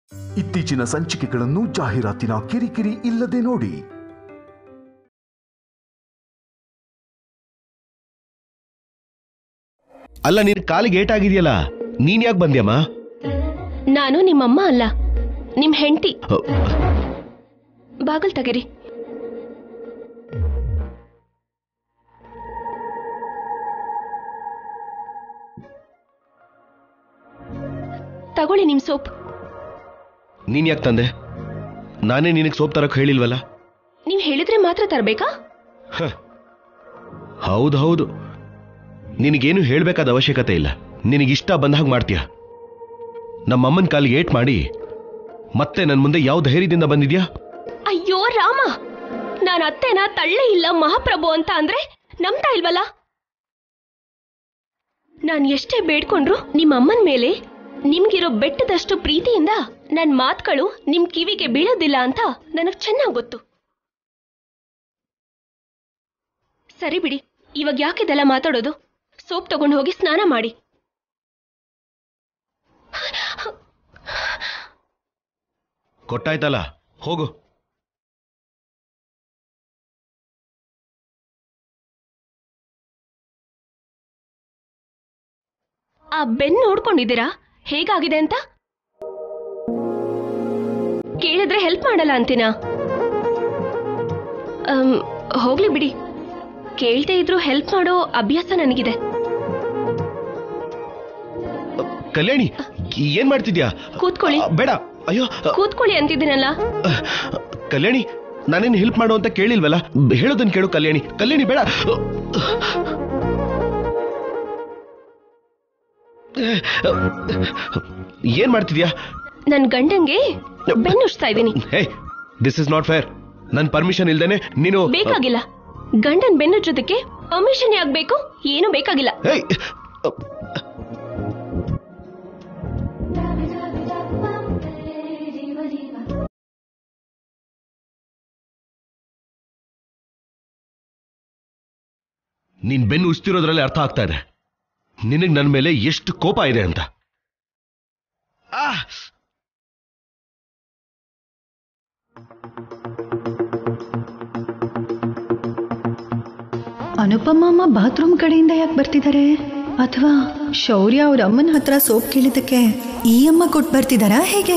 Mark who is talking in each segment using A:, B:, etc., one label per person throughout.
A: ಇತ್ತೀಚಿನ ಸಂಚಿಕೆಗಳನ್ನು ಜಾಹೀರಾತಿನ ಕಿರಿಕಿರಿ ಇಲ್ಲದೆ ನೋಡಿ
B: ಅಲ್ಲ ನಿನ್ ಕಾಲಿಗೆ ಏಟಾಗಿದೆಯಲ್ಲ ನೀನ್ ಯಾಕೆ ಬಂದ್ಯಮ್ಮ
C: ನಾನು ನಿಮ್ಮಮ್ಮ ಅಲ್ಲ ನಿಮ್ ಹೆಂಡತಿ ಬಾಗಲ್ ತೆಗೀರಿ ತಗೊಳ್ಳಿ ನಿಮ್ ಸೋಪ್
B: ನೀನ್ ಯಾಕೆ ತಂದೆ ನಾನೇ ನಿನಗೆ ಸೋಪ್ ತರಕ್ ಹೇಳಿಲ್ವಲ್ಲ
C: ನೀವ್ ಹೇಳಿದ್ರೆ ಮಾತ್ರ ತರ್ಬೇಕಾ
B: ಹೌದು ಹೌದು ನಿನಗೇನು ಹೇಳ್ಬೇಕಾದ ಅವಶ್ಯಕತೆ ಇಲ್ಲ ನಿನಗಿಷ್ಟ ಬಂದ ಹಾಗೆ ಮಾಡ್ತೀಯ ನಮ್ಮಮ್ಮನ ಕಾಲಿಗೆ ಏಟ್ ಮಾಡಿ ಮತ್ತೆ ನನ್ನ ಮುಂದೆ ಯಾವ ಧೈರ್ಯದಿಂದ ಬಂದಿದ್ಯಾ
C: ಅಯ್ಯೋ ರಾಮ ನಾನ್ ಅತ್ತೆನ ತಳ್ಳೆ ಇಲ್ಲ ಮಹಾಪ್ರಭು ಅಂತ ಅಂದ್ರೆ ನಂಬ್ತಾ ಇಲ್ವಲ್ಲ ನಾನ್ ಎಷ್ಟೇ ಬೇಡ್ಕೊಂಡ್ರು ನಿಮ್ಮ ಅಮ್ಮನ್ ಮೇಲೆ ನಿಮ್ಗಿರೋ ಬೆಟ್ಟದಷ್ಟು ಪ್ರೀತಿಯಿಂದ ನನ್ ಮಾತ್ಗಳು ನಿಮ್ ಕಿವಿಗೆ ಬೀಳೋದಿಲ್ಲ ಅಂತ ನನಗ್ ಚೆನ್ನಾಗ್ ಗೊತ್ತು ಸರಿ ಬಿಡಿ ಇವಾಗ ಯಾಕಿದೆಲ್ಲ ಮಾತಾಡೋದು ಸೋಪ್ ತಗೊಂಡು ಹೋಗಿ ಸ್ನಾನ ಮಾಡಿ
B: ಕೊಟ್ಟಾಯ್ತಲ್ಲ ಹೋಗು
C: ಆ ಬೆನ್ ನೋಡ್ಕೊಂಡಿದ್ದೀರಾ ಹೇಗಾಗಿದೆ ಅಂತ ಕೇಳಿದ್ರೆ ಹೆಲ್ಪ್ ಮಾಡಲ್ಲ ಅಂತೀನಾ ಅಮ್, ಹೋಗ್ಲಿ ಬಿಡಿ ಕೇಳ್ದೇ ಇದ್ರು ಹೆಲ್ಪ್ ಮಾಡೋ ಅಭ್ಯಾಸ ನನಗಿದೆ
B: ಕಲ್ಯಾಣಿ ಏನ್ ಮಾಡ್ತಿದ್ಯಾ
C: ಕೂತ್ಕೊಳ್ಳಿ
B: ಆ, ಬೇಡ ಅಯ್ಯೋ ಆ,
C: ಕೂತ್ಕೊಳ್ಳಿ ಅಂತಿದ್ದೀನಲ್ಲ
B: ಕಲ್ಯಾಣಿ ನಾನೇನು ಹೆಲ್ಪ್ ಮಾಡು ಅಂತ ಕೇಳಿಲ್ವಲ್ಲ ಹೇಳೋದನ್ನ ಕೇಳು ಕಲ್ಯಾಣಿ ಕಲ್ಯಾಣಿ ಬೇಡ ಏನ್ ಮಾಡ್ತಿದ್ಯಾ
C: ನನ್ ಗಂಡಂಗೆ ಬೆನ್ನುಷ್ತಾ ಇದ್ದೀನಿ
B: hey this is not fair ನನ್ ಪರ್ಮಿಷನ್ ಇಲ್ದೇನೆ ನೀನು
C: ಬೇಕಾಗಿಲ್ಲ ಗಂಡನ್ ಬೆನ್ನುಜ್ಜೋದಕ್ಕೆ ಪರ್ಮಿಷನ್ ಯಾಕೆ ಏನು ಬೇಕಾಗಿಲ್ಲ
B: ಹೇಯ್ ನೀನ್ ಬೆನ್ನು ಉಸ್ತಿರೋದ್ರಲ್ಲಿ ಅರ್ಥ ಆಗ್ತಾ ಇದೆ ನಿನಗ್ ನನ್ನ ಮೇಲೆ ಎಷ್ಟು ಕೋಪ ಇದೆ ಅಂತ ಆ
D: ಅನುಪಮ ಅಮ್ಮ ಬಾತ್ರೂಮ್ ಕಡೆಯಿಂದ ಯಾಕೆ ಬರ್ತಿದ್ದಾರೆ ಅಥವಾ ಶೌರ್ಯ ಅವ್ರ ಅಮ್ಮನ ಹತ್ರ ಸೋಪ್ ಕೇಳಿದಕ್ಕೆ ಈ ಅಮ್ಮ ಕೊಟ್ಟು ಬರ್ತಿದಾರಾ ಹೇಗೆ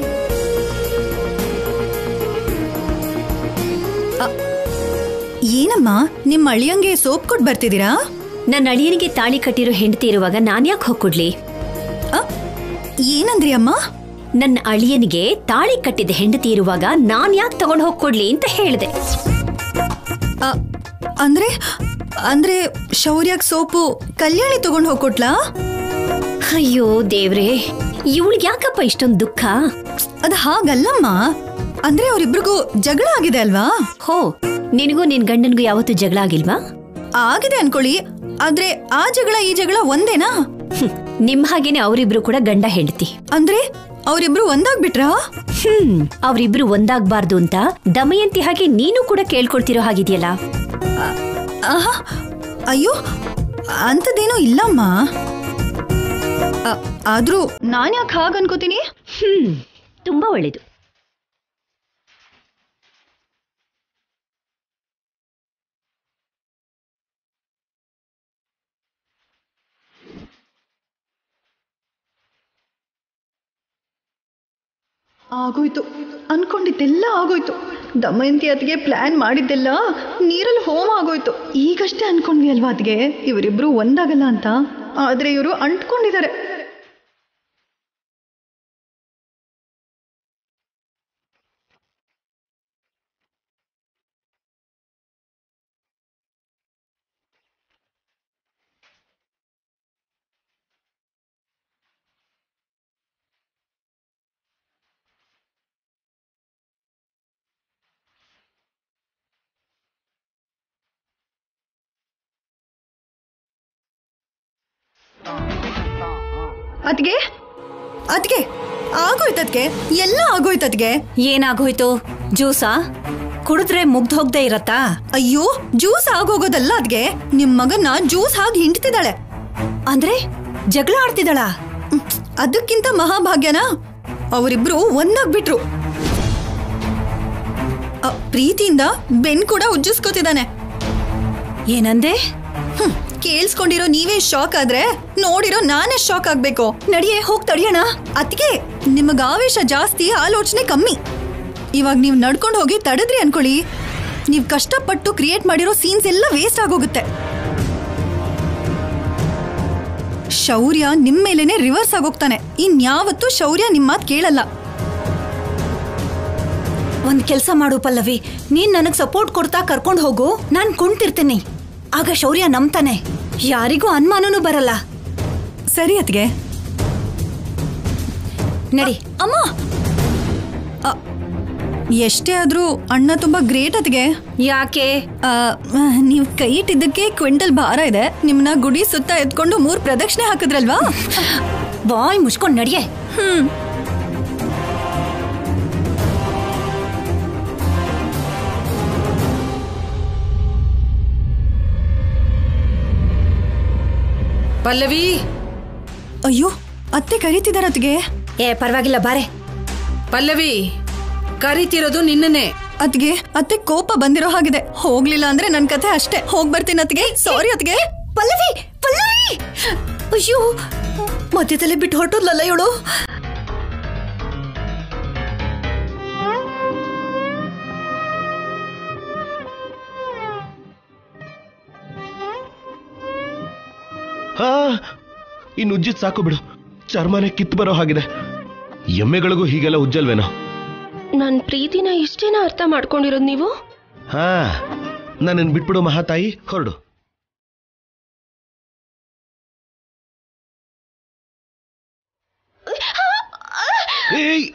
D: ಅ- ಏನಮ್ಮ ನಿಮ್ಮ ಅಳಿಯಂಗೆ ಸೋಪ್ ಕೊಟ್ಟು ಬರ್ತಿದ್ದೀರಾ
E: ನನ್ನ ಅಳಿಯನಿಗೆ ತಾಳಿ ಕಟ್ಟಿರೋ ಹೆಂಡತಿ ಇರುವಾಗ ನಾನ್ ಯಾಕೆ ಹೋಗ್ಕೊಡ್ಲಿ
D: ಅ, ಏನಂದ್ರಿ ಅಮ್ಮ
E: ನನ್ನ ಅಳಿಯನಿಗೆ ತಾಳಿ ಕಟ್ಟಿದ ಹೆಂಡತಿ ಇರುವಾಗ ನಾನ್ ಯಾಕೆ ತಗೊಂಡು ಹೋಗ್ಕೊಡ್ಲಿ ಅಂತ ಹೇಳಿದೆ
D: ಅ, ಅಂದ್ರೆ ಅಂದ್ರೆ ಶೌರ್ಯಗ್ ಸೋಪು ಕಲ್ಯಾಣಿ ತಗೊಂಡು ಹೋಗ್ಕೊಟ್ಲಾ
E: ಅಯ್ಯೋ ದೇವ್ರೇ ಇವಳಿಗೆ ಯಾಕಪ್ಪ ಇಷ್ಟೊಂದು ದುಃಖ
D: ಅದು ಹಾಗಲ್ಲಮ್ಮ ಅಂದ್ರೆ ಅವರಿಬ್ರಿಗೂ ಜಗಳ ಆಗಿದೆ ಅಲ್ವಾ
E: ಹೋ ನಿನಗೂ ನಿನ್ ಗಂಡನ್ಗೂ ಯಾವತ್ತೂ ಜಗಳ ಆಗಿಲ್ವಾ
D: ಆಗಿದೆ ಅನ್ಕೊಳ್ಳಿ ಆದ್ರೆ ಆ ಜಗಳ ಈ ಜಗಳ ಒಂದೇನಾ
E: ಹ್ಮ್, ನಿಮ್ ಹಾಗೇನೆ ಅವರಿಬ್ರು ಕೂಡ ಗಂಡ ಹೆಂಡತಿ
D: ಅಂದ್ರೆ ಅವರಿಬ್ರು ಒಂದಾಗ್ಬಿಟ್ರಾ
E: ಹ್ಮ್ ಅವರಿಬ್ರು ಒಂದಾಗ್ಬಾರ್ದು ಅಂತ ದಮಯಂತಿ ಹಾಗೆ ನೀನು ಕೂಡ ಕೇಳ್ಕೊಳ್ತಿರೋ ಹಾಗಿದ್ಯಲ್ಲ
D: ಆಹಾ ಅಯ್ಯೋ ಅಂಥದ್ದೇನೂ ಇಲ್ಲಮ್ಮ ಅ- ಆದ್ರೂ ನಾನ್ ಯಾಕೆ ಹಾಗ ಅನ್ಕೋತೀನಿ
E: ಹ್ಮ್ ತುಂಬಾ ಒಳ್ಳೇದು
D: ಆಗೋಯ್ತು ಅನ್ಕೊಂಡಿದ್ದೆಲ್ಲ ಆಗೋಯ್ತು ದಮಯಂತಿ ಅತಿಗೆ ಪ್ಲಾನ್ ಮಾಡಿದ್ದೆಲ್ಲ ನೀರಲ್ಲಿ ಹೋಮ ಆಗೋಯ್ತು ಈಗಷ್ಟೇ ಅನ್ಕೊಂಡ್ವಿ ಅಲ್ವಾ ಅದ್ಗೆ ಇವರಿಬ್ರು ಒಂದಾಗಲ್ಲ ಅಂತ ಆದ್ರೆ ಇವರು ಅಂಟ್ಕೊಂಡಿದ್ದಾರೆ ಅದ್ಗೆ ಅದ್ಗೆ ಆಗೋಯ್ತದ್ಗೆ ಎಲ್ಲ ಆಗೋಯ್ತದ್ಗೆ
F: ಏನಾಗೋಯ್ತು ಜ್ಯೂಸಾ ಕುಡಿದ್ರೆ ಮುಗ್ದು ಹೋಗ್ದೇ ಇರತ್ತಾ
D: ಅಯ್ಯೋ ಜ್ಯೂಸ್ ಆಗೋಗೋದಲ್ಲ ಅದ್ಗೆ ನಿಮ್ ಮಗನ್ನ ಜ್ಯೂಸ್ ಹಾಗೆ ಹಿಂಡ್ತಿದ್ದಾಳೆ
F: ಅಂದ್ರೆ ಜಗಳ ಆಡ್ತಿದ್ದಾಳ
D: ಅದಕ್ಕಿಂತ ಮಹಾಭಾಗ್ಯನ ಅವರಿಬ್ರು ಒಂದಾಗ್ಬಿಟ್ರು ಅ, ಪ್ರೀತಿಯಿಂದ ಬೆನ್ ಕೂಡ ಉಜ್ಜಿಸ್ಕೊತಿದ್ದಾನೆ
F: ಏನಂದೆ
D: ಹ್ಮ್, ಕೇಳಿಸ್ಕೊಂಡಿರೋ ನೀವೇ ಶಾಕ್ ಆದ್ರೆ ನೋಡಿರೋ ನಾನೇ ಶಾಕ್ ಆಗ್ಬೇಕು
F: ನಡಿಯೇ ಹೋಗ್ ತಡಿಯೋಣ
D: ಅದಕ್ಕೆ ನಿಮಗ ಆವೇಶ ಜಾಸ್ತಿ ಆಲೋಚನೆ ಕಮ್ಮಿ ಇವಾಗ ನೀವು ನಡ್ಕೊಂಡು ಹೋಗಿ ತಡೆದ್ರಿ ಅನ್ಕೊಳ್ಳಿ ನೀವು ಕಷ್ಟಪಟ್ಟು ಕ್ರಿಯೇಟ್ ಮಾಡಿರೋ ಸೀನ್ಸ್ ಎಲ್ಲ ವೇಸ್ಟ್ ಆಗೋಗುತ್ತೆ ಶೌರ್ಯ ನಿಮ್ ಮೇಲೇನೆ ರಿವರ್ಸ್ ಆಗೋಗ್ತಾನೆ ಇನ್ಯಾವತ್ತೂ ಶೌರ್ಯ ನಿಮ್ ಮಾತ್ ಕೇಳಲ್ಲ
F: ಒಂದ್ ಕೆಲ್ಸ ಮಾಡು ಪಲ್ಲವಿ ನೀನ್ ನನಗ್ ಸಪೋರ್ಟ್ ಕೊಡ್ತಾ ಕರ್ಕೊಂಡ್ ಹೋಗು ನಾನ್ ಕುಂತಿರ್ತೀನಿ ಆಗ ಶೌರ್ಯ ನಂಬ್ತಾನೆ ಯಾರಿಗೂ ಅನುಮಾನನೂ ಬರಲ್ಲ
D: ಸರಿ ಅತ್ಗೆ
F: ನಡಿ
D: ಅಮ್ಮ ಅ, ಎಷ್ಟೇ ಆದ್ರೂ ಅಣ್ಣ ತುಂಬಾ ಗ್ರೇಟ್ ಅತ್ಗೆ
F: ಯಾಕೆ
D: ನೀವು ಕೈ ಇಟ್ಟಿದ್ದಕ್ಕೆ ಕ್ವಿಂಟಲ್ ಭಾರ ಇದೆ ನಿಮ್ನ ಗುಡಿ ಸುತ್ತ ಎತ್ಕೊಂಡು ಮೂರ್ ಪ್ರದಕ್ಷಿಣೆ ಹಾಕಿದ್ರಲ್ವಾ
F: ಬಾಯ್ ಮುಚ್ಕೊಂಡ್ ನಡಿಯೇ
D: ಹ್ಮ್
G: ಪಲ್ಲವಿ
D: ಅಯ್ಯೋ ಅತ್ತೆ ಕರೀತಿದಾರ ಅತ್ಗೆ
F: ಏ ಪರವಾಗಿಲ್ಲ ಬಾರೆ
G: ಪಲ್ಲವಿ ಕರಿತಿರೋದು ನಿನ್ನನ್ನೇ
D: ಅತ್ಗೆ ಅತ್ತೆ ಕೋಪ ಬಂದಿರೋ ಹಾಗಿದೆ ಹೋಗ್ಲಿಲ್ಲ ಅಂದ್ರೆ ನನ್ ಕತೆ ಅಷ್ಟೇ ಹೋಗ್ ಬರ್ತೀನಿ ಅತ್ಗೆ ಸಾರಿ ಅತ್ಗೆ
F: ಪಲ್ಲವಿ ಪಲ್ಲವಿ ಅಯ್ಯೋ ಮಧ್ಯದಲ್ಲೇ ಬಿಟ್ಟು ಹೊರಟೋದ್ಲಲ್ಲ ಇವಳು
B: ಹಾ ಇನ್ನು ಉಜ್ಜಿದ್ ಸಾಕು ಬಿಡು ಚರ್ಮನೆ ಕಿತ್ತು ಬರೋ ಹಾಗಿದೆ ಎಮ್ಮೆಗಳಿಗೂ ಹೀಗೆಲ್ಲ ಉಜ್ಜಲ್ವೇನೋ
C: ನನ್ ಪ್ರೀತಿನ ಇಷ್ಟೇನ ಅರ್ಥ ಮಾಡ್ಕೊಂಡಿರೋದು ನೀವು
B: ಹಾ ನನ್ನನ್ನು ಬಿಟ್ಬಿಡು ಮಹಾತಾಯಿ ಹೊರಡು ಏಯ್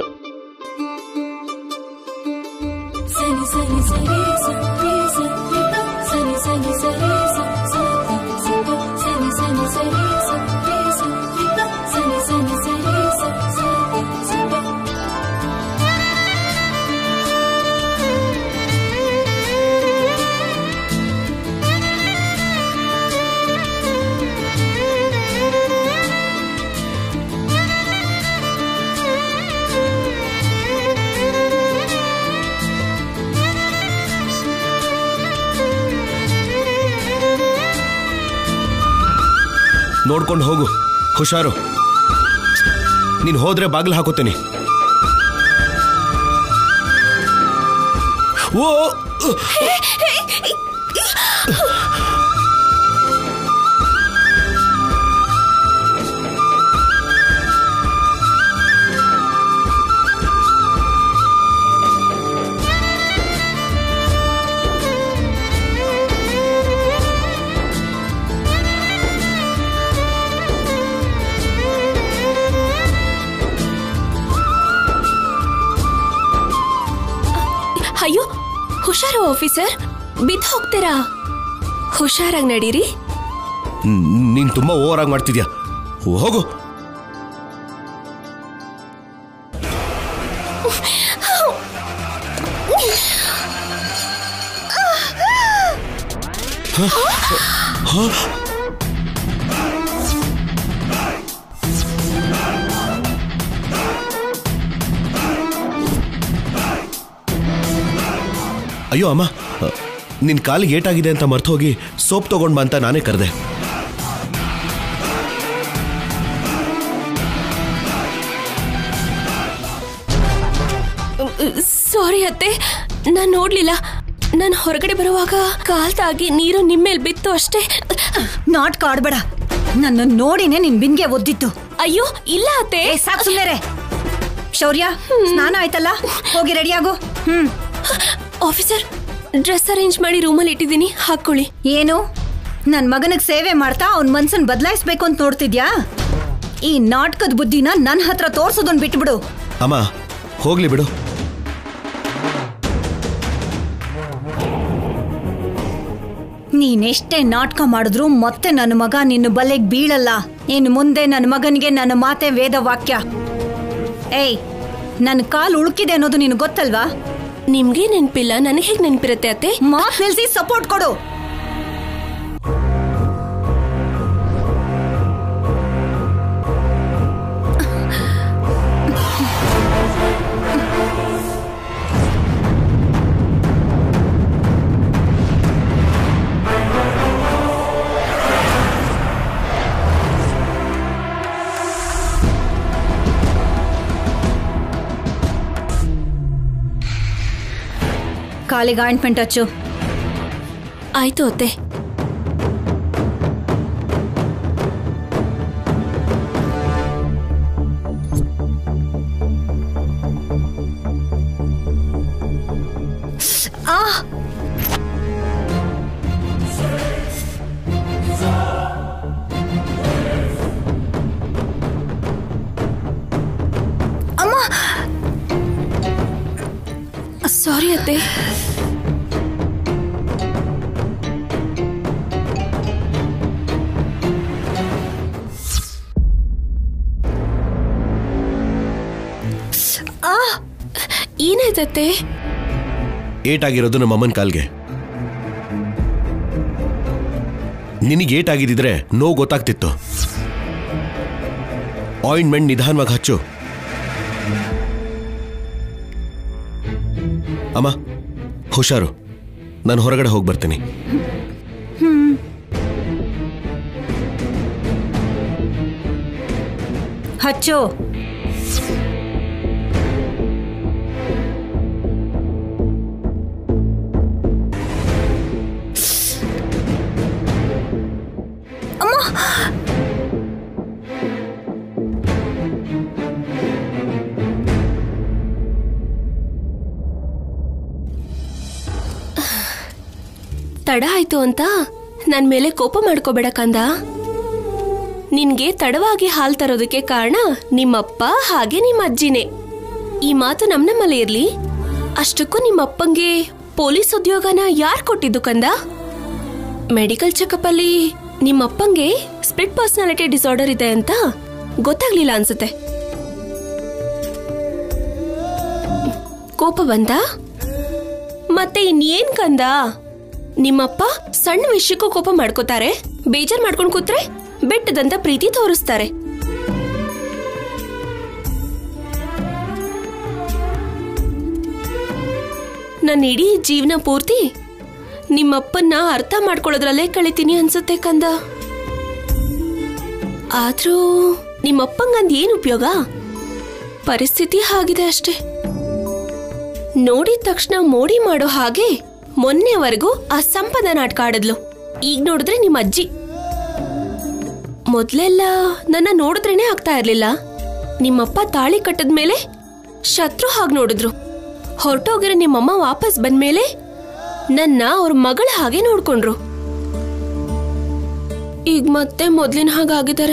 B: ನೋಡ್ಕೊಂಡು ಹೋಗು ಹುಷಾರು ನೀನು ಹೋದ್ರೆ ಬಾಗಿಲು ಹಾಕೋತೀನಿ ಓ
C: ಅಯ್ಯೋ ಹುಷಾರು ಆಫೀಸರ್ ಬಿದ್ದು ಹೋಗ್ತೀರಾ ಹುಷಾರಾಗಿ ನಡೀರಿ
B: ನೀನು ತುಂಬಾ ಓವರ್ ಆಗಿ ಮಾಡ್ತಿದ್ಯಾ ಹೋಗು ಅಯ್ಯೋ ಅಮ್ಮ ನಿನ್ ಕಾಲಿಗೆ ಏಟಾಗಿದೆ ಅಂತ ಮರ್ತು ಹೋಗಿ ಸೋಪ್ ತಗೊಂಡ್ ಬಾ ಅಂತ ನಾನೇ ಕರೆದೆ
C: ಸಾರಿ ಅತ್ತೆ ನಾನ್ ನೋಡ್ಲಿಲ್ಲ ನಾನು ಹೊರಗಡೆ ಬರುವಾಗ ಕಾಲ್ ತಾಗಿ ನೀರು ನಿಮ್ಮೇಲ್ ಬಿತ್ತು ಅಷ್ಟೇ
F: ನಾಟ್ಕ ಆಡ್ಬೇಡ ನನ್ನ ನೋಡಿನೇ ನಿನ್ ಬಿನ್ಗೆ ಒದ್ದಿತ್ತು
C: ಅಯ್ಯೋ ಇಲ್ಲ ಅತ್ತೆ
F: ಏ ಸಾಕ್ ಸುಮ್ಮನೆ ಶೌರ್ಯ ಸ್ನಾನ ಆಯ್ತಲ್ಲ ಹೋಗಿ ರೆಡಿ ಆಗು ಹ್ಮ್
C: ಆಫೀಸರ್ ಡ್ರೆಸ್ ಅರೇಂಜ್ ಮಾಡಿ ರೂಮಲ್ಲಿ ಇಟ್ಟಿದ್ದೀನಿ ಹಾಕೊಳ್ಳಿ
F: ಏನು ನನ್ ಮಗನಿಗೆ ಸೇವೆ ಮಾಡ್ತಾ ಅವ್ನ್ ಮನ್ಸನ್ ಬದಲಾಯಿಸ್ಬೇಕು ಅಂತ ನೋಡ್ತಿದ್ಯಾ ಈ ನಾಟಕದ ಬುದ್ಧಿನ ನನ್ ಹತ್ರ ತೋರ್ಸೋದನ್ ಬಿಟ್ಬಿಡು
B: ಅಮ್ಮ ಹೋಗ್ಲಿ ಬಿಡು
F: ನೀನೆಷ್ಟೇ ನಾಟಕ ಮಾಡಿದ್ರು ಮತ್ತೆ ನನ್ನ ಮಗ ನಿನ್ನ ಬಲೆಗ್ ಬೀಳಲ್ಲ ಇನ್ನು ಮುಂದೆ ನನ್ನ ಮಗನಿಗೆ ನನ್ನ ಮಾತೆ ವೇದ ವಾಕ್ಯ ಏಯ್ ನನ್ನ ಕಾಲು ಉಳುಕಿದೆ ಅನ್ನೋದು ನಿನಗೆ ಗೊತ್ತಲ್ವಾ
C: ನಿಮ್ಗೆ ನೆನ್ಪಿಲ್ಲ ನನಗೆ ಹೇಗೆ ನೆನ್ಪಿರುತ್ತೆ ಅತ್ತೆ
F: ಮಾತ್ ನಿಲ್ಸಿ ಸಪೋರ್ಟ್ ಕೊಡು ಕಾಲಿಗೆ ಆಯಿಂಟ್ಮೆಂಟ್ ಹಚ್ಚು
C: ಆಯ್ತು ಅತ್ತೆ ಸಾರಿ ಅತ್ತೆ ಆ ಏನಾಯ್ತತ್ತೆ
B: ಏಟಾಗಿರೋದು ನಮ್ಮ ಅಮ್ಮನ ಕಾಲ್ಗೆ ನಿನಗೆ ಏಟಾಗಿದ್ದಿದ್ರೆ ನೋವು ಗೊತ್ತಾಗ್ತಿತ್ತು ಆಯಿಂಟ್ಮೆಂಟ್ ನಿಧಾನವಾಗಿ ಹಚ್ಚು ಅಮ್ಮ ಹುಷಾರು ನಾನು ಹೊರಗಡೆ ಹೋಗಿ ಬರ್ತೀನಿ
F: ಹಚ್ಚು
C: ತಡ ಆಯ್ತು ಅಂತ ನನ್ ಮೇಲೆ ಕೋಪ ಮಾಡ್ಕೋಬೇಡ ಕಂದ ನಿನ್ಗೆ ತಡವಾಗಿ ಹಾಲ್ ತರೋದಕ್ಕೆ ಕಾರಣ ನಿಮ್ಮಪ್ಪ ಹಾಗೆ ನಿಮ್ಮ ಅಜ್ಜಿನೇ ಈ ಮಾತು ನಮ್ ನಮ್ಮಲ್ಲೇ ಇರ್ಲಿ ಅಷ್ಟಕ್ಕೂ ನಿಮ್ಮಪ್ಪಂಗೆ ಪೊಲೀಸ್ ಉದ್ಯೋಗನ ಯಾರ್ ಕೊಟ್ಟಿದ್ದು ಕಂದ ಮೆಡಿಕಲ್ ಚೆಕಪ್ ಅಲ್ಲಿ ನಿಮ್ಮಪ್ಪಂಗೆ ಸ್ಪ್ಲಿಟ್ ಪರ್ಸನಾಲಿಟಿ ಡಿಸಾರ್ಡರ್ ಇದೆ ಅಂತ ಗೊತ್ತಾಗ್ಲಿಲ್ಲ ಅನ್ಸುತ್ತೆ ಕೋಪ ಬಂತ ಮತ್ತೆ ಇನ್ನೇನ್ ಕಂದ ನಿಮ್ಮಪ್ಪ ಸಣ್ಣ ವಿಷಯಕ್ಕೂ ಕೋಪ ಮಾಡ್ಕೋತಾರೆ ಬೇಜಾರ್ ಮಾಡ್ಕೊಂಡ್ ಕೂತ್ರೆ ಬೆಟ್ಟದಂತ ಪ್ರೀತಿ ತೋರಿಸ್ತಾರೆ ನನ್ನ ಇಡೀ ಜೀವನ ಪೂರ್ತಿ ನಿಮ್ಮಪ್ಪನ್ನ ಅರ್ಥ ಮಾಡ್ಕೊಳ್ಳೋದ್ರಲ್ಲೇ ಕಳಿತೀನಿ ಅನ್ಸುತ್ತೆ ಕಂದ ಆದ್ರೂ ನಿಮ್ಮಪ್ಪಂಗಂದ್ ಏನ್ ಉಪಯೋಗ ಪರಿಸ್ಥಿತಿ ಹಾಗಿದೆ ಅಷ್ಟೇ ನೋಡಿದ ತಕ್ಷಣ ಮೋಡಿ ಮಾಡೋ ಹಾಗೆ ಮೊನ್ನೆವರೆಗೂ ಆ ಸಂಪದ ನಾಟಕ ಆಡಿದ್ಲು ಈಗ ನೋಡಿದ್ರೆ ನಿಮ್ಮ ಅಜ್ಜಿ ಮೊದ್ಲೆಲ್ಲ ನನ್ನ ನೋಡಿದ್ರೇನೆ ಆಗ್ತಾ ಇರ್ಲಿಲ್ಲ ನಿಮ್ಮಪ್ಪ ತಾಳಿ ಕಟ್ಟದ್ಮೇಲೆ ಶತ್ರು ಹಾಗೆ ನೋಡಿದ್ರು ಹೊರಟೋಗಿರೋ ನಿಮ್ಮಮ್ಮ ವಾಪಸ್ ಬಂದ್ಮೇಲೆ ನನ್ನ ಅವ್ರ ಮಗಳ ಹಾಗೆ ನೋಡ್ಕೊಂಡ್ರು ಈಗ ಮತ್ತೆ ಮೊದ್ಲಿನ ಹಾಗಾಗಿದ್ದಾರೆ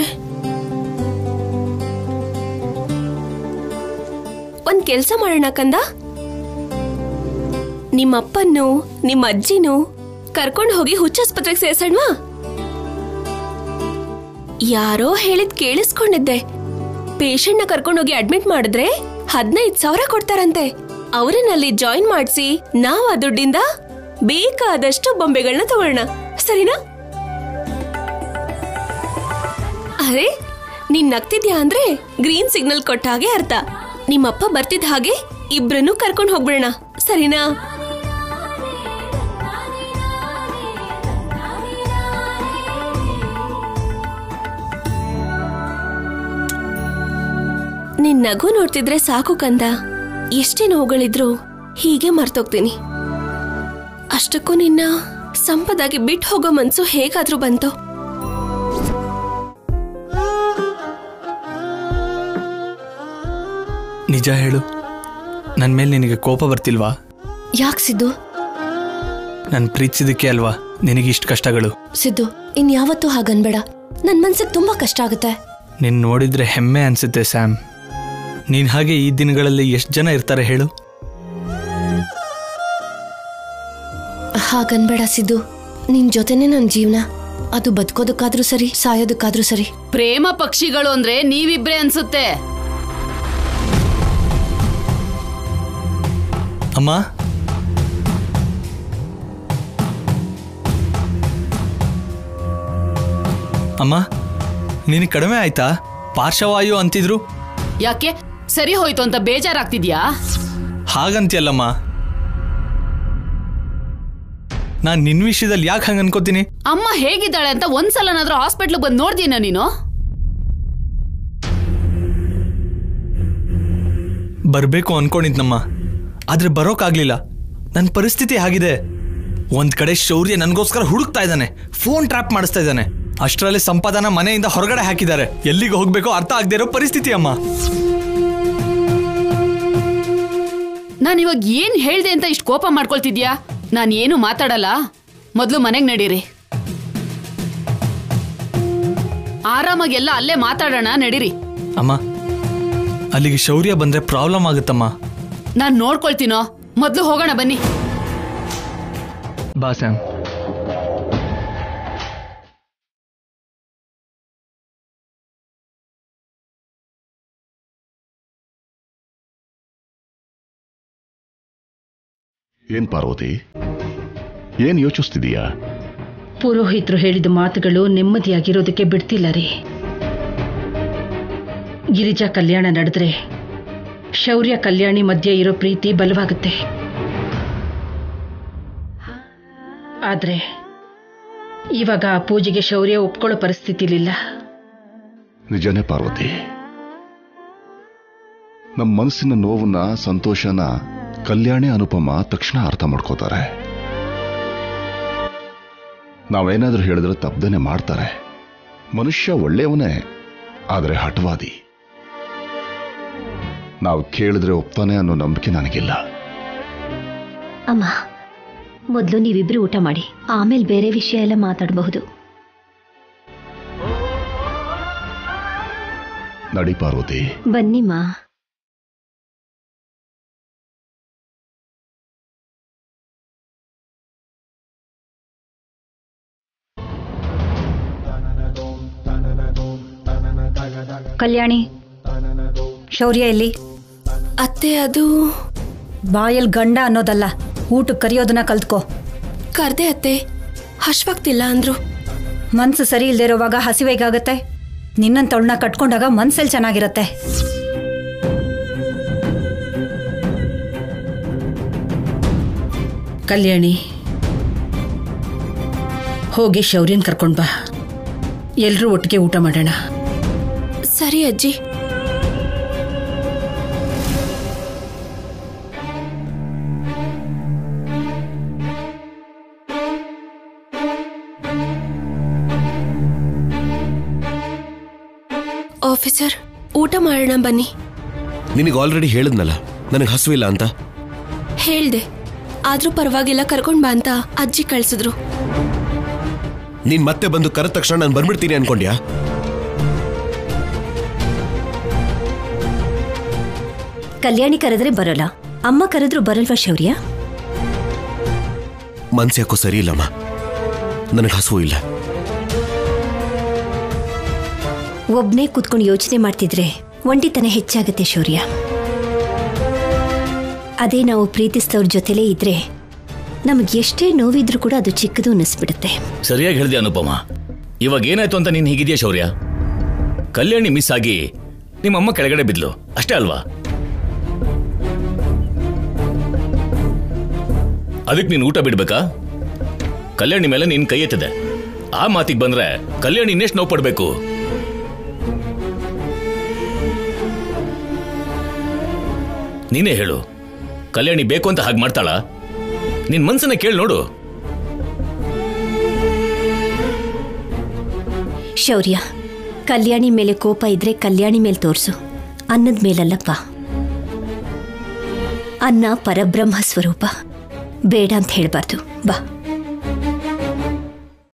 C: ಒಂದ್ ಕೆಲ್ಸ ಮಾಡೋಣ ಕಂದ ನಿಮ್ಮಪ್ಪನ್ನು ನಿಮ್ಮ ಅಜ್ಜಿನೂ ಕರ್ಕೊಂಡು ಹೋಗಿ ಹುಚ್ಚಾಸ್ಪತ್ರೆಗೆ ಸೇರ್ಸಣ್ವಾ ಯಾರೋ ಹೇಳಿದ್ ಕೇಳಿಸ್ಕೊಂಡಿದ್ದೆ ಪೇಷಂಟ್ನ ಕರ್ಕೊಂಡೋಗಿ ಅಡ್ಮಿಟ್ ಮಾಡಿದ್ರೆ ಹದಿನೈದು ಸಾವಿರ ಕೊಡ್ತಾರಂತೆ ಅವರನ್ನಲ್ಲಿ ಜಾಯಿನ್ ಮಾಡಿಸಿ ನಾವ್ ಆ ದುಡ್ಡಿಂದ ಬೇಕಾದಷ್ಟು ಬೊಂಬೆಗಳನ್ನ ತಗೊಳ್ಳೋಣ ಸರಿನಾ ಅರೆ ನೀನ್ ನಗ್ತಿದ್ಯಾ ಅಂದ್ರೆ ಗ್ರೀನ್ ಸಿಗ್ನಲ್ ಕೊಟ್ಟ ಹಾಗೆ ಅರ್ಥ ನಿಮ್ಮಪ್ಪ ಬರ್ತಿದ್ದ ಹಾಗೆ ಇಬ್ರನ್ನೂ ಕರ್ಕೊಂಡು ಹೋಗ್ಬಿಡೋಣ ಸರಿನಾ ನಿನ್ ನಗು ನೋಡ್ತಿದ್ರೆ ಸಾಕು ಕಂದ ಎಷ್ಟೇ ನೋವುಗಳಿದ್ರು ಹೀಗೆ ಮರ್ತೋಗ್ತೀನಿ ಅಷ್ಟಕ್ಕೂ ನಿನ್ನ ಸಂಪದಾಗಿ ಬಿಟ್ಟು ಹೋಗೋ ಮನ್ಸು ಹೇಗಾದ್ರೂ ಬಂತು
H: ನಿಜ ಹೇಳು ನನ್ನ ಮೇಲೆ ನಿನಗೆ ಕೋಪ ಬರ್ತಿಲ್ವಾ
C: ಯಾಕೆ ಸಿದ್ದು
H: ನಾನು ಪ್ರೀತಿಸಿದಕ್ಕೆ ಅಲ್ವಾ ನಿನಗೆ ಇಷ್ಟು ಕಷ್ಟಗಳು
C: ಸಿದ್ದು ಇನ್ ಯಾವತ್ತೂ ಹಾಗನ್ಬೇಡ ನನ್ ಮನ್ಸಿಗೆ ತುಂಬಾ ಕಷ್ಟ ಆಗುತ್ತೆ
H: ನಿನ್ನ ನೋಡಿದ್ರೆ ಹೆಮ್ಮೆ ಅನ್ಸುತ್ತೆ ಸ್ಯಾಮ್ ನೀನು ಹಾಗೆ ಈ ದಿನಗಳಲ್ಲಿ ಎಷ್ಟು ಜನ ಇರ್ತಾರೆ ಹೇಳು
C: ಹಾಗನ್ಬೇಡ ಸಿದ್ದು ನಿನ್ ಜೊತೆನೆ ನನ್ ಜೀವನ ಅದು ಬದುಕೋದಕ್ಕಾದ್ರೂ ಸರಿ ಸಾಯೋದಕ್ಕಾದ್ರೂ ಸರಿ
G: ಪ್ರೇಮ ಪಕ್ಷಿಗಳು ಅಂದ್ರೆ ನೀವಿಬ್ರೇ ಅನ್ಸುತ್ತೆ
H: ಅಮ್ಮ ಅಮ್ಮ ನಿನಗೆ ಕಡಿಮೆ ಆಯ್ತಾ ಪಾರ್ಶ್ವವಾಯು ಅಂತಿದ್ರು
G: ಯಾಕೆ ಸರಿ ಹೋಯ್ತು ಅಂತ ಬೇಜಾರಾಗ್ತಿದ್ಯಾ
H: ಹಾಗಂತೀಯಲ್ಲಮ್ಮ ನಾನು ನಿನ್ನ ವಿಷಯದಲ್ಲಿ ಯಾಕೆ ಹಂಗೆ ಅನ್ಕೋತೀನಿ
G: ಅಮ್ಮ ಹೇಗಿದ್ದಾಳೆ ಅಂತ ಒಂದ್ಸಲನಾದ್ರೂ ಹಾಸ್ಪಿಟ್ಲಿಗೆ ಬಂದು ನೋಡ್ದೀನ ನೀನು
H: ಬರಬೇಕು ಅನ್ಕೊಂಡಿದ್ನಮ್ಮ ಆದ್ರೆ ಬರೋಕ್ಕಾಗ್ಲಿಲ್ಲ ನನ್ನ ಪರಿಸ್ಥಿತಿ ಆಗಿದೆ ಒಂದ್ ಕಡೆ ಶೌರ್ಯ ನನಗೋಸ್ಕರ ಹುಡುಕ್ತಾ ಇದ್ದಾನೆ ಫೋನ್ ಟ್ರ್ಯಾಪ್ ಮಾಡಿಸ್ತಾ ಇದ್ದಾನೆ ಅಷ್ಟರಲ್ಲಿ ಸಂಪಾದನ ಮನೆಯಿಂದ ಹೊರಗಡೆ ಹಾಕಿದ್ದಾರೆ ಎಲ್ಲಿಗೆ ಹೋಗ್ಬೇಕೋ ಅರ್ಥ ಆಗದೆ ಇರೋ ಪರಿಸ್ಥಿತಿ ಅಮ್ಮ
G: ನಾನು ಇವಾಗ ಏನ್ ಹೇಳ್ದೆ ಅಂತ ಇಷ್ಟು ಕೋಪ ಮಾಡ್ಕೊಳ್ತಿದ್ಯಾ ನಾನು ಏನು ಮಾತಾಡಲ್ಲ ಮೊದಲು ಮನೆಗೆ ನಡೀರಿ ಆರಾಮಾಗೆಲ್ಲ ಅಲ್ಲೇ ಮಾತಾಡೋಣ ನಡೀರಿ
H: ಅಮ್ಮ ಅಲ್ಲಿಗೆ ಶೌರ್ಯ ಬಂದ್ರೆ ಪ್ರಾಬ್ಲಮ್ ಆಗುತ್ತಮ್ಮ
G: ನಾನು ನೋಡ್ಕೊಳ್ತೀನೋ ಮೊದಲು ಹೋಗೋಣ ಬನ್ನಿ
H: ಬಾ ಸ್ಯಾಮ್
I: ಏನ್ ಪಾರ್ವತಿ ಏನ್ ಯೋಚಿಸ್ತಿದೀಯಾ
J: ಪುರೋಹಿತರು ಹೇಳಿದ ಮಾತುಗಳು ನೆಮ್ಮದಿಯಾಗಿರೋದಕ್ಕೆ ಬಿಡ್ತಿಲ್ಲ ರೀ ಗಿರಿಜಾ ಕಲ್ಯಾಣ ನಡೆದ್ರೆ ಶೌರ್ಯ ಕಲ್ಯಾಣಿ ಮಧ್ಯೆ ಇರೋ ಪ್ರೀತಿ ಬಲವಾಗುತ್ತೆ ಆದ್ರೆ ಇವಾಗ ಆ ಪೂಜೆಗೆ ಶೌರ್ಯ ಒಪ್ಕೊಳ್ಳೋ ಪರಿಸ್ಥಿತಿಲಿಲ್ಲ
I: ನಿಜನೇ ಪಾರ್ವತಿ ನಮ್ಮ ಮನಸ್ಸಿನ ನೋವನ್ನ ಸಂತೋಷನ ಕಲ್ಯಾಣಿ ಅನುಪಮ ತಕ್ಷಣ ಅರ್ಥ ಮಾಡ್ಕೋತಾರೆ ನಾವೇನಾದ್ರೂ ಹೇಳಿದ್ರೆ ತಪ್ಪದೇನೆ ಮಾಡ್ತಾರೆ ಮನುಷ್ಯ ಒಳ್ಳೆಯವನೇ ಆದ್ರೆ ಹಠವಾದಿ ನಾವು ಕೇಳಿದ್ರೆ ಒಪ್ತಾನೆ ಅನ್ನೋ ನಂಬಿಕೆ ನನಗಿಲ್ಲ
E: ಅಮ್ಮ ಮೊದಲು ನೀವಿಬ್ರು ಊಟ ಮಾಡಿ ಆಮೇಲೆ ಬೇರೆ ವಿಷಯ ಎಲ್ಲ ಮಾತಾಡಬಹುದು
I: ನಡಿ ಪಾರ್ವತಿ
E: ಬನ್ನಿಮ್ಮ
F: ಕಲ್ಯಾಣಿ ಶೌರ್ಯ ಎಲ್ಲಿ
C: ಅತ್ತೆ ಅದು
F: ಬಾಯಲ್ ಗಂಡ ಅನ್ನೋದಲ್ಲ ಊಟಕ್ಕೆ ಕರಿಯೋದನ್ನ ಕಲ್ತ್ಕೋ
C: ಕರ್ದೆ ಅತ್ತೆ ಹಶ್ವಾಗ್ತಿಲ್ಲ ಅಂದ್ರು
F: ಮನ್ಸು ಸರಿ ಇಲ್ದೇ ಇರೋವಾಗ ಹಸಿವೇಗಾಗತ್ತೆ ನಿನ್ನಂತವಳನ್ನ ಕಟ್ಕೊಂಡಾಗ ಮನ್ಸಲ್ಲಿ ಚೆನ್ನಾಗಿರತ್ತೆ
J: ಕಲ್ಯಾಣಿ ಹೋಗಿ ಶೌರ್ಯನ್ ಕರ್ಕೊಂಡ್ ಬಾ ಎಲ್ರೂ ಒಟ್ಟಿಗೆ ಊಟ ಮಾಡೋಣ
C: ಸರಿ ಅಜ್ಜಿ ಆಫೀಸರ್ ಊಟ ಮಾಡೋಣ ಬನ್ನಿ
B: ನಿನಗೆ ಆಲ್ರೆಡಿ ಹೇಳಿದ್ನಲ್ಲ ನನಗೆ ಹಸುವಿಲ್ಲ ಅಂತ
C: ಹೇಳ್ದೆ ಆದ್ರೂ ಪರವಾಗಿಲ್ಲ ಕರ್ಕೊಂಡ್ ಬಾ ಅಂತ ಅಜ್ಜಿ ಕಳ್ಸಿದ್ರು
B: ನೀನ್ ಮತ್ತೆ ಬಂದು ಕರೆದ ತಕ್ಷಣ ನಾನು ಬಂದ್ಬಿಡ್ತೀನಿ ಅನ್ಕೊಂಡ್ಯಾ
E: ಕಲ್ಯಾಣಿ ಕರೆದ್ರೆ ಬರೋಲ್ಲ ಅಮ್ಮ ಕರೆದ್ರು ಬರಲ್ವಾ ಶೌರ್ಯ
B: ಮನ್ಸು ಯಾಕೋ ಸರಿ ಇಲ್ಲಮ್ಮ ನನಗೆ ಹಸುವು ಇಲ್ಲ
E: ಒಬ್ನೇ ಕೂತ್ಕೊಂಡು ಯೋಚನೆ ಮಾಡ್ತಿದ್ರೆ ಒಂಟಿತನ ಹೆಚ್ಚಾಗುತ್ತೆ ಶೌರ್ಯ ಅದೇ ನಾವು ಪ್ರೀತಿಸಿದವ್ರ ಜೊತೆಲೇ ಇದ್ರೆ ನಮಗೆ ಎಷ್ಟೇ ನೋವಿದ್ರೂ ಕೂಡ ಅದು ಚಿಕ್ಕದು ಅನ್ನಿಸ್ಬಿಡುತ್ತೆ
K: ಸರಿಯಾಗಿ ಹೇಳಿದೆ ಅನುಪಮ ಇವಾಗ ಏನಾಯ್ತು ಅಂತ ನೀನು ಹೀಗಿದೆಯಾ ಶೌರ್ಯ ಕಲ್ಯಾಣಿ ಮಿಸ್ ಆಗಿ ನಿಮ್ಮಮ್ಮ ಕೆಳಗಡೆ ಬಿದ್ಲು ಅಷ್ಟೇ ಅಲ್ವಾ ಅದಕ್ಕೆ ನೀನು ಊಟ ಬಿಡ್ಬೇಕಾ ಕಲ್ಯಾಣಿ ಮೇಲೆ ನೀನ್ ಕೈ ಎತ್ತಿದೆ ಆ ಮಾತಿಗೆ ಬಂದ್ರೆ ಕಲ್ಯಾಣಿ ಇನ್ನೆಷ್ಟು ನೋವು ಪಡ್ಬೇಕು ನೀನೇ ಹೇಳು ಕಲ್ಯಾಣಿ ಬೇಕು ಅಂತ ಹಾಗೆ ಮಾಡ್ತಾಳ ನಿನ್ ಮನ್ಸನ್ನ ಕೇಳಿ ನೋಡು
E: ಶೌರ್ಯ ಕಲ್ಯಾಣಿ ಮೇಲೆ ಕೋಪ ಇದ್ರೆ ಕಲ್ಯಾಣಿ ಮೇಲೆ ತೋರ್ಸು ಅನ್ನದ ಮೇಲಲ್ಲಪ್ಪ ಅನ್ನ ಪರಬ್ರಹ್ಮ ಸ್ವರೂಪ ಬೇಡ ಅಂತ ಹೇಳ್ಬಾರ್ದು ಬಾ